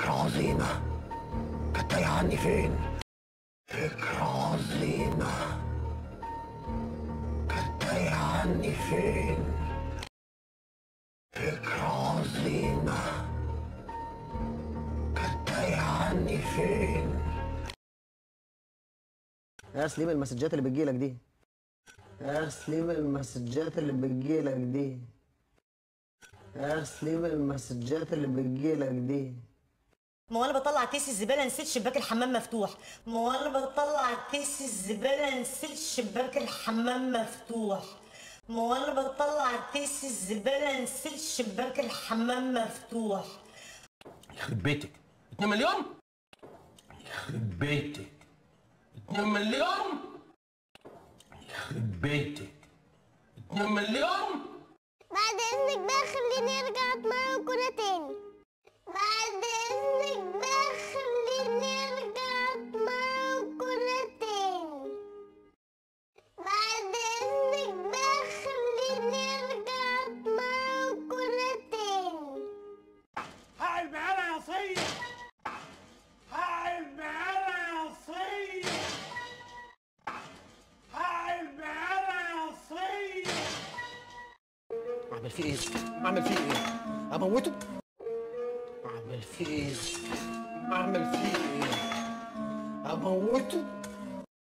فكرة عظيمة كانت تايهة عني فين فكرة عظيمة كانت تايهة عني فين فكرة عظيمة كانت تايهة عني فين يا سليم المسجات اللي بتجيلك دي يا سليم المسجات اللي بتجيلك دي يا سليم المسجات اللي بتجيلك دي ما هو انا بطلع كيس الزباله نسيت شباك الحمام مفتوح ما هو انا بطلع كيس الزباله نسيت شباك الحمام مفتوح ما هو انا بطلع كيس الزباله نسيت شباك الحمام مفتوح يخرب بيتك 2 مليون يخرب بيتك 2 مليون يخرب بيتك 2 مليون بعد اذنك بقى خليني ارجع اتمرن كوره تاني بعد اذنك بقى خليني ارجع اتمرن كوره تاني بعد اذنك بقى خليني ارجع اتمرن كوره تاني هقل بعيالها يا صيد هقل بعيالها يا صيد هقل بعيالها يا صيد اعمل فيه ايه اعمل فيه ايه اموته اعمل فيه ايه اعمل فيه ايه اموته